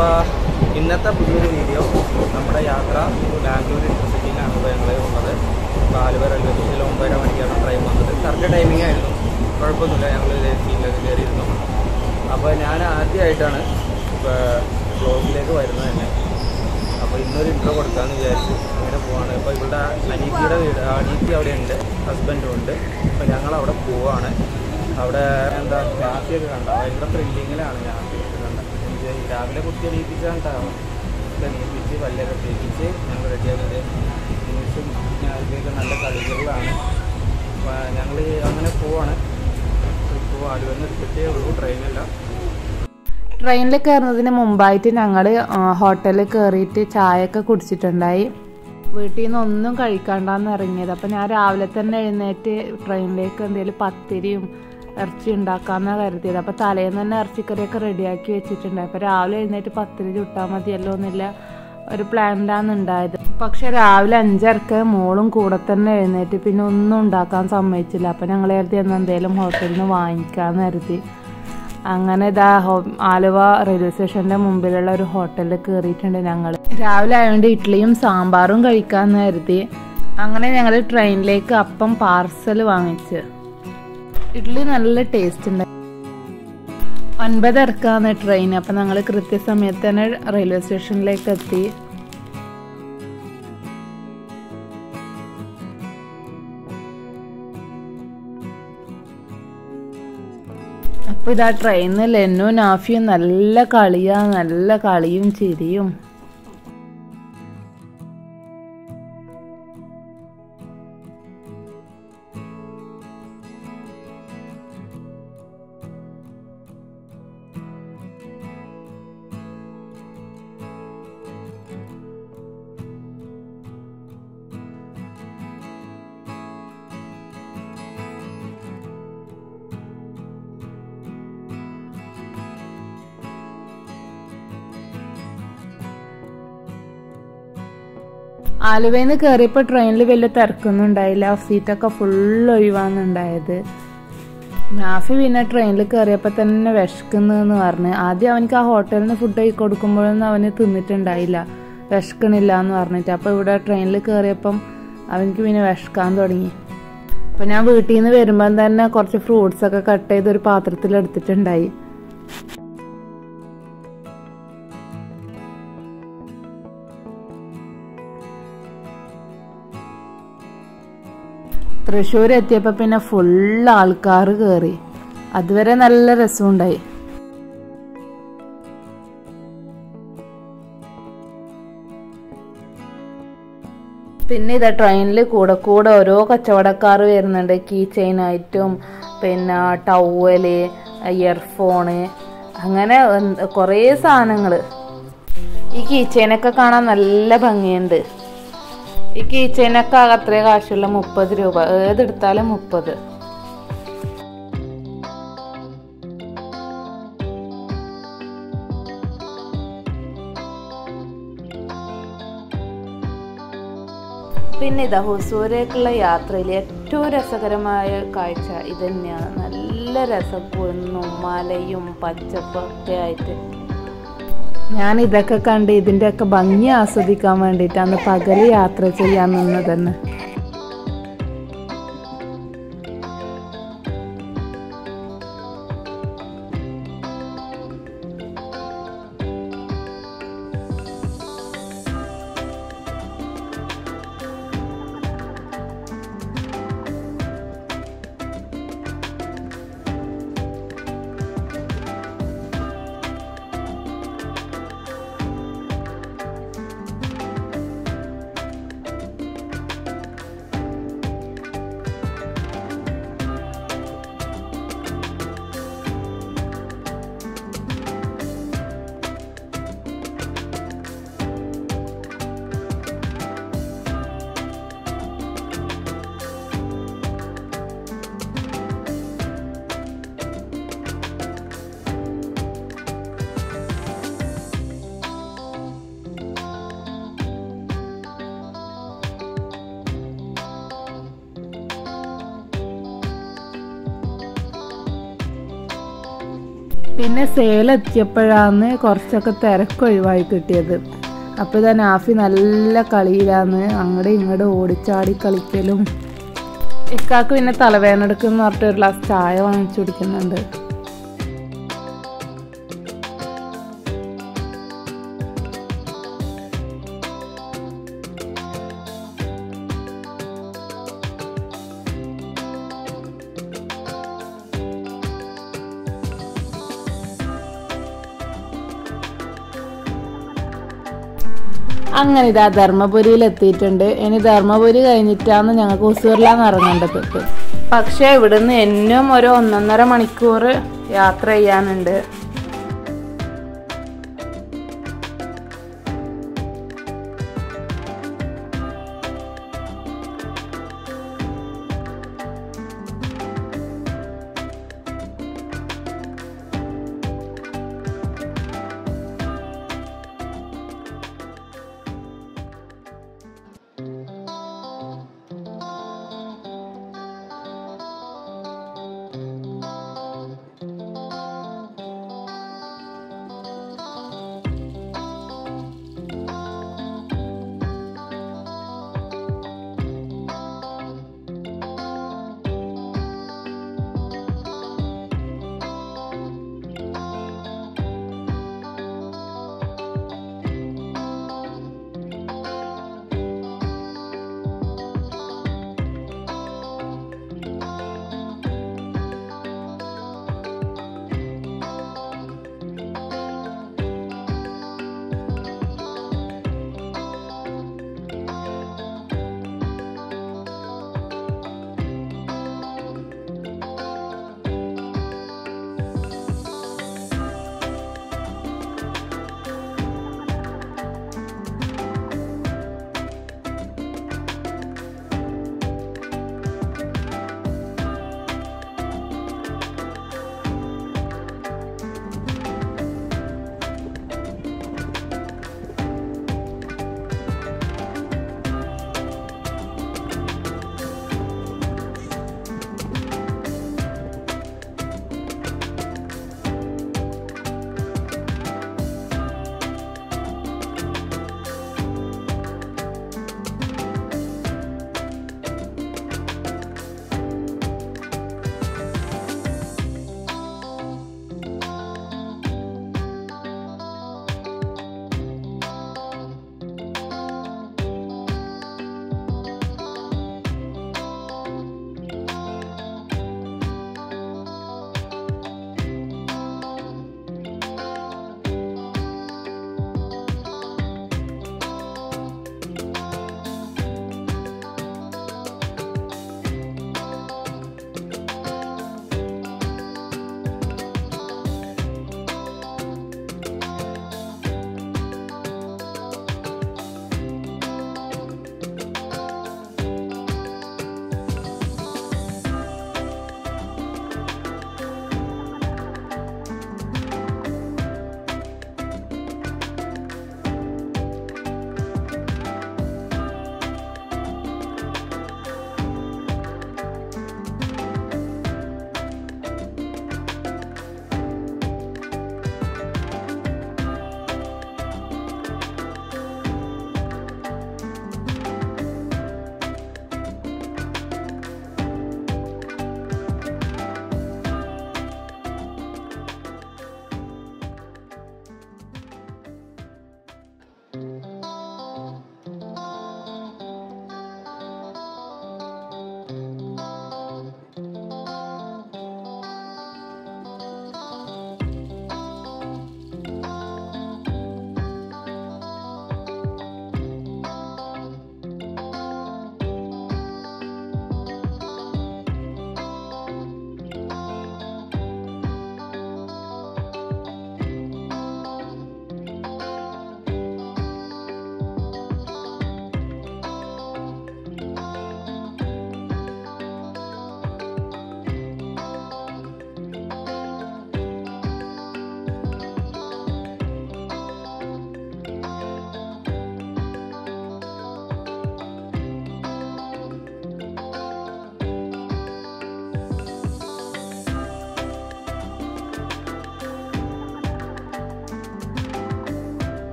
അപ്പോൾ ഇന്നത്തെ പുതിയൊരു വീഡിയോ നമ്മുടെ യാത്ര ബാംഗ്ലൂർ ഇന്റർസിറ്റിയിലാണ് ഇപ്പോൾ ഞങ്ങൾ ഉള്ളത് അപ്പോൾ ആലുവ റെയിൽവേ സ്റ്റേഷനിൽ ഒമ്പതര മണിക്കാണ് ട്രെയിൻ വന്നത് കറക്റ്റ് ടൈമിംഗ് ആയിരുന്നു കുഴപ്പമൊന്നുമില്ല ഞങ്ങൾ സീറ്റിലൊക്കെ കയറിയിരുന്നു അപ്പോൾ ഞാൻ ആദ്യമായിട്ടാണ് ഇപ്പോൾ ബ്ലോഗിലേക്ക് വരുന്നത് തന്നെ അപ്പോൾ ഇന്നൊരു ഇൻട്രോ കൊടുക്കാമെന്ന് വിചാരിച്ചു അങ്ങനെ പോവാണ് അപ്പോൾ ഇവിടെ അനീത്തിയുടെ വീട് അനീത്തി അവിടെ ഉണ്ട് ഹസ്ബൻഡും ഉണ്ട് അപ്പോൾ ഞങ്ങൾ അവിടെ പോവാണ് അവിടെ എന്താ രാത്രിയൊക്കെ കണ്ട ഭയങ്കര ത്രില്ലിങ്ങിലാണ് രാത്രി കണ്ടത് രാവിലെ കുത്തി എണീപ്പിച്ചാണ്ടാവും എണീപ്പിച്ച് പല്ലൊക്കെ തേപ്പിച്ച് ഞങ്ങൾ റെഡിയാക്കിയത് ന്യൂസും ഞാനൊക്കെ നല്ല കളികളിലാണ് അപ്പോൾ ഞങ്ങൾ അങ്ങനെ പോവാണ് ഇപ്പോൾ ആലുവന്ന് എടുത്തിട്ടേ ഉള്ളൂ ട്രെയിനല്ല ട്രെയിനിൽ കയറുന്നതിന് മുമ്പായിട്ട് ഞങ്ങൾ ഹോട്ടലിൽ കയറിയിട്ട് ചായയൊക്കെ കുടിച്ചിട്ടുണ്ടായി വീട്ടിൽ നിന്ന് ഒന്നും കഴിക്കാണ്ടാന്ന് ഇറങ്ങിയത് അപ്പം ഞാൻ രാവിലെ തന്നെ എഴുന്നേറ്റ് ട്രെയിനിലേക്ക് എന്തെങ്കിലും പത്തിരിയും ഇറച്ചി ഉണ്ടാക്കാമെന്നാണ് കരുതിയത് അപ്പോൾ തലേന്ന് തന്നെ ഇറച്ചിക്കറിയൊക്കെ റെഡിയാക്കി വെച്ചിട്ടുണ്ടായി അപ്പോൾ രാവിലെ എഴുന്നേറ്റ് പത്തിരി ചുട്ടാൽ മതിയല്ലോ എന്നില്ല ഒരു പ്ലാനിലാണ് ഉണ്ടായത് പക്ഷെ രാവിലെ അഞ്ചരക്ക് മോളും കൂടെ തന്നെ എഴുന്നേറ്റ് പിന്നെ ഒന്നും ഉണ്ടാക്കാൻ സമ്മതിച്ചില്ല അപ്പം ഞങ്ങൾ കരുതി എന്നാൽ എന്തെങ്കിലും ഹോട്ടലിൽ നിന്ന് വാങ്ങിക്കാമെന്ന് കരുതി അങ്ങനെ ഇതാ ഹോ- ആലുവ റെയിൽവേ സ്റ്റേഷന്റെ മുമ്പിലുള്ള ഒരു ഹോട്ടലിൽ കയറിയിട്ടുണ്ട് ഞങ്ങൾ രാവിലെ ആയതുകൊണ്ട് ഇഡ്ഡലിയും സാമ്പാറും കഴിക്കാന്ന് കരുതി അങ്ങനെ ഞങ്ങൾ ട്രെയിനിലേക്ക് അപ്പം പാർസൽ വാങ്ങിച്ച് ഇഡ്ഡലി നല്ല ടേസ്റ്റ് ഉണ്ട് ഒൻപതരക്കാണ് ട്രെയിൻ അപ്പം ഞങ്ങൾ കൃത്യസമയത്ത് തന്നെ റെയിൽവേ സ്റ്റേഷനിലേക്ക് എത്തി അപ്പൊ ഇതാ ട്രെയിനിൽ ലെന്നു നാഫിയും നല്ല കളിയാ നല്ല കളിയും ചിരിയും ആലുവയിൽ നിന്ന് കയറിയപ്പോൾ ട്രെയിനിൽ വലിയ തിരക്കൊന്നും ഉണ്ടായില്ല സീറ്റൊക്കെ ഫുൾ ഒഴിവാന്നുണ്ടായത് നാഫി പിന്നെ ട്രെയിനിൽ കയറിയപ്പോൾ തന്നെ വിശക്കുന്നെന്ന് പറഞ്ഞ് ആദ്യം അവനക്ക് ആ ഹോട്ടലിൽ നിന്ന് ഫുഡ് കഴി കൊടുക്കുമ്പോഴൊന്നും അവന് തിന്നിട്ടുണ്ടായില്ല വിശക്കണില്ല എന്ന് പറഞ്ഞിട്ട് അപ്പോൾ ഇവിടെ ട്രെയിനിൽ കയറിയപ്പം അവനക്ക് പിന്നെ വിശക്കാൻ തുടങ്ങി അപ്പോൾ ഞാൻ വീട്ടിൽ നിന്ന് വരുമ്പം തന്നെ കുറച്ച് ഫ്രൂട്ട്സ് ഒക്കെ കട്ട് ചെയ്ത് ഒരു പാത്രത്തിൽ എടുത്തിട്ടുണ്ടായി തൃശ്ശൂർ എത്തിയപ്പോൾ പിന്നെ ഫുൾ ആൾക്കാർ കയറി അതുവരെ നല്ല രസമുണ്ടായി പിന്നെ ഇതാ ട്രെയിനിൽ കൂടെ കൂടെ ഓരോ കച്ചവടക്കാർ വരുന്നുണ്ട് കീ ചെയിനായിട്ടും പിന്നെ ടവല് ഇയർഫോണ് അങ്ങനെ എന്ത് കുറേ സാധനങ്ങൾ ഈ കീ ചെയിനൊക്കെ കാണാൻ നല്ല ഭംഗിയുണ്ട് ഈ കീ ചെയിനൊക്കെ അത്രേ കാശുള്ള മുപ്പത് രൂപ ഏതെടുത്താലും മുപ്പത് പിന്നെ ഇതാ ഹുസൂരേക്കുള്ള യാത്രയിൽ ഏറ്റവും രസകരമായ കാഴ്ച ഇത് തന്നെയാണ് നല്ല രസം കുന്നും മലയും പച്ചപ്പൊക്കെ ആയിട്ട് ഞാൻ ഇതൊക്കെ കണ്ട് ഇതിൻ്റെയൊക്കെ ഭംഗി ആസ്വദിക്കാൻ വേണ്ടിയിട്ടാണ് പകല് യാത്ര ചെയ്യാൻ നിന്നത് തന്നെ പിന്നെ സേലെത്തിയപ്പോഴാണ് കുറച്ചൊക്കെ തിരക്ക് ഒഴിവായി കിട്ടിയത് അപ്പോൾ ഇതാ നാഫി നല്ല കളിയിലാന്ന് അങ്ങോട്ട് ഇങ്ങോട്ട് ഓടിച്ചാടി കളിക്കലും ഇക്കാക്ക് പിന്നെ തലവേദന എടുക്കുന്ന പറഞ്ഞിട്ട് ഒരു ഗ്ലാസ് ചായ വാങ്ങിച്ചു കുടിക്കുന്നുണ്ട് അങ്ങനെ ഇതാ ധർമ്മപുരിയിൽ എത്തിയിട്ടുണ്ട് ഇനി ധർമ്മപുരി കഴിഞ്ഞിട്ടാണ് ഞങ്ങൾക്ക് ഉസൂറിലാണ് ഇറങ്ങേണ്ടത് പക്ഷേ ഇവിടുന്ന് എന്നും ഒരു ഒന്നൊന്നര മണിക്കൂർ യാത്ര ചെയ്യാനുണ്ട്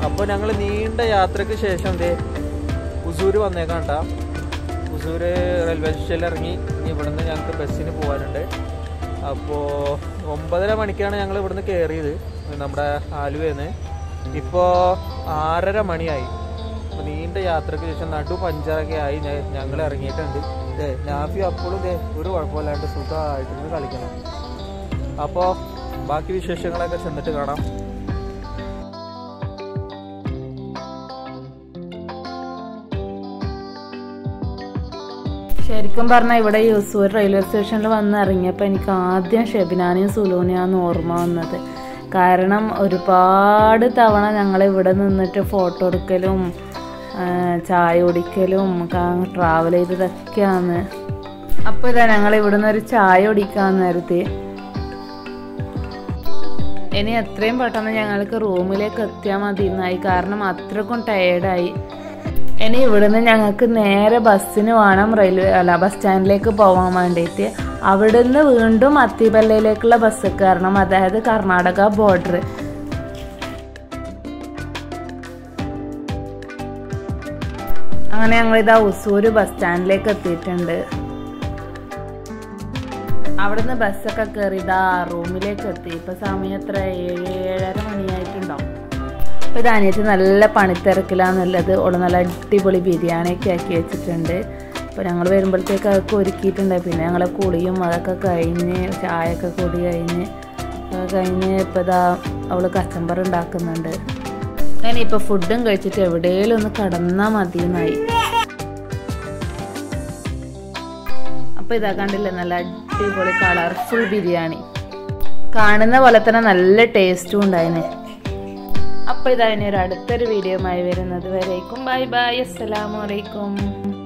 അപ്പോൾ ഞങ്ങൾ നീണ്ട യാത്രയ്ക്ക് ശേഷം ദേ ഉസൂര് വന്നേക്കാണ്ട ഉസൂര് റെയിൽവേ സ്റ്റേഷനിൽ ഇറങ്ങി ഇനി ഇവിടുന്ന് ഞങ്ങൾക്ക് ബസ്സിന് പോകാനുണ്ട് അപ്പോൾ ഒമ്പതര മണിക്കാണ് ഞങ്ങൾ ഇവിടുന്ന് കയറിയത് നമ്മുടെ ആലുവയിൽ ഇപ്പോൾ ആറര മണിയായി അപ്പോൾ നീണ്ട യാത്രയ്ക്ക് ശേഷം നടു പഞ്ചറൊക്കെ ആയി ഞങ്ങൾ ഇറങ്ങിയിട്ടുണ്ട് ദേ നാഫി അപ്പോഴും ദേ ഒരു കുഴപ്പമില്ലാണ്ട് സുഖമായിട്ടിരുന്ന് കളിക്കണം അപ്പോൾ ബാക്കി വിശേഷങ്ങളൊക്കെ ചെന്നിട്ട് കാണാം ശരിക്കും പറഞ്ഞാൽ ഇവിടെ യൂസൂർ റെയിൽവേ സ്റ്റേഷനിൽ വന്ന് ഇറങ്ങിയപ്പോൾ എനിക്ക് ആദ്യം ഷെബിനാനെയും സുലൂനെയാണ് ഓർമ്മ വന്നത് കാരണം ഒരുപാട് തവണ ഞങ്ങൾ ഇവിടെ നിന്നിട്ട് ഫോട്ടോ എടുക്കലും ആ, ചായ കുടിക്കലും ട്രാവൽ ചെയ്തതൊക്കെയാണ് അപ്പോൾ ഇതാ ഞങ്ങൾ ഇവിടെ നിന്ന് ഒരു ചായ കുടിക്കാൻ നേരത്തെ ഇനി എത്രയും പെട്ടെന്ന് ഞങ്ങൾക്ക് റൂമിലേക്ക് എത്തിയാൽ മതി എന്നായി കാരണം അത്രക്കും ടയേർഡായി ഇനി ഇവിടുന്ന് ഞങ്ങൾക്ക് നേരെ ബസ്സിന് വേണം റെയിൽവേ അല്ല ബസ് സ്റ്റാൻഡിലേക്ക് പോകാൻ വേണ്ടിയിട്ട് അവിടുന്ന് വീണ്ടും അത്തിപല്ലയിലേക്കുള്ള ബസ് കയറണം അതായത് കർണാടക ബോർഡർ അങ്ങനെ ഞങ്ങൾ ഇതാ ഉസൂര് ബസ് സ്റ്റാൻഡിലേക്ക് എത്തിയിട്ടുണ്ട് അവിടുന്ന് ബസ്സൊക്കെ കയറി ഇതാ റൂമിലേക്ക് എത്തി ഇപ്പൊ സമയം എത്ര ഏഴ് ഏഴര മണിയായിട്ടുണ്ടാവും അപ്പൊ ഇത് അനിയത്തി നല്ല പണിത്തിരക്കിലാന്നുള്ളത് ഓള് നല്ല അടിപൊളി ബിരിയാണിയൊക്കെ ആക്കി വെച്ചിട്ടുണ്ട് അപ്പോൾ ഞങ്ങൾ വരുമ്പോഴത്തേക്ക് അതൊക്കെ ഒരുക്കിയിട്ടുണ്ട് പിന്നെ ഞങ്ങളെ കുളിയും അതൊക്കെ കഴിഞ്ഞ് ചായയൊക്കെ കുടി കഴിഞ്ഞ് അതൊക്കെ കഴിഞ്ഞ് ഇപ്പോൾ ഇതാ അവള് കച്ചമ്പർ ഉണ്ടാക്കുന്നുണ്ട് അങ്ങനെ ഇപ്പോൾ ഫുഡും കഴിച്ചിട്ട് എവിടെയെങ്കിലും ഒന്ന് കടന്നാൽ മതി എന്നായി അപ്പോൾ ഇതാ കണ്ടില്ലേ നല്ല അടിപൊളി കളർഫുൾ ബിരിയാണി കാണുന്ന പോലെ തന്നെ നല്ല ടേസ്റ്റും ഉണ്ടായിന് അപ്പോൾ ഇതാ ഇനി ഒരു അടുത്തൊരു വീഡിയോയുമായി വരുന്നത് വരേക്കും ബൈ ബൈ അസ്സലാമു അലൈക്കും